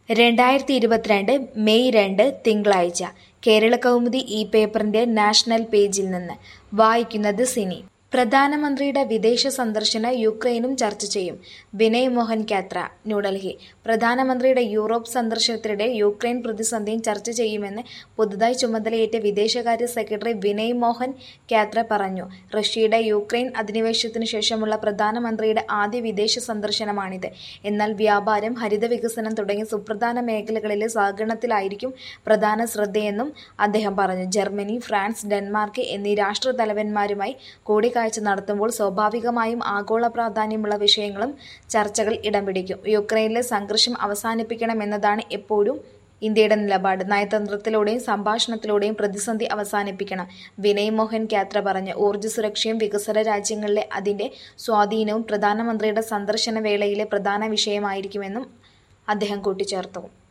രണ്ടായിരത്തി ഇരുപത്തിരണ്ട് മെയ് രണ്ട് തിങ്കളാഴ്ച കേരളകൗമുദി ഈ പേപ്പറിന്റെ നാഷണൽ പേജിൽ നിന്ന് വായിക്കുന്നത് സിനി പ്രധാനമന്ത്രിയുടെ വിദേശ സന്ദർശന യുക്രൈനും ചർച്ച ചെയ്യും വിനയ് മോഹൻ ക്യാത്ര ന്യൂഡൽഹി പ്രധാനമന്ത്രിയുടെ യൂറോപ്പ് സന്ദർശനത്തിനിടെ യുക്രൈൻ പ്രതിസന്ധിയും ചർച്ച ചെയ്യുമെന്ന് പുതുതായി ചുമതലയേറ്റ വിദേശകാര്യ സെക്രട്ടറി വിനയ് മോഹൻ ക്യാത്ര പറഞ്ഞു റഷ്യയുടെ യുക്രൈൻ അധിനിവേശത്തിനു ശേഷമുള്ള പ്രധാനമന്ത്രിയുടെ ആദ്യ വിദേശ സന്ദർശനമാണിത് എന്നാൽ വ്യാപാരം ഹരിത വികസനം തുടങ്ങിയ സുപ്രധാന മേഖലകളിലെ സഹകരണത്തിലായിരിക്കും പ്രധാന ശ്രദ്ധയെന്നും അദ്ദേഹം പറഞ്ഞു ജർമ്മനി ഫ്രാൻസ് ഡെൻമാർക്ക് എന്നീ രാഷ്ട്രതലവന്മാരുമായി കൂടിക്കാഴ്ച നടത്തുമ്പോൾ സ്വാഭാവികമായും ആഗോള പ്രാധാന്യമുള്ള വിഷയങ്ങളും ചർച്ചകൾ ഇടം പിടിക്കും യുക്രൈനിലെ സംഘർഷം അവസാനിപ്പിക്കണമെന്നതാണ് എപ്പോഴും ഇന്ത്യയുടെ നിലപാട് നയതന്ത്രത്തിലൂടെയും സംഭാഷണത്തിലൂടെയും പ്രതിസന്ധി അവസാനിപ്പിക്കണം വിനയ് മോഹൻ ക്യാത്ര പറഞ്ഞു ഊർജ്ജ സുരക്ഷയും വികസ്വര രാജ്യങ്ങളിലെ അതിന്റെ സ്വാധീനവും പ്രധാനമന്ത്രിയുടെ സന്ദർശന വേളയിലെ പ്രധാന വിഷയമായിരിക്കുമെന്നും അദ്ദേഹം കൂട്ടിച്ചേർത്തു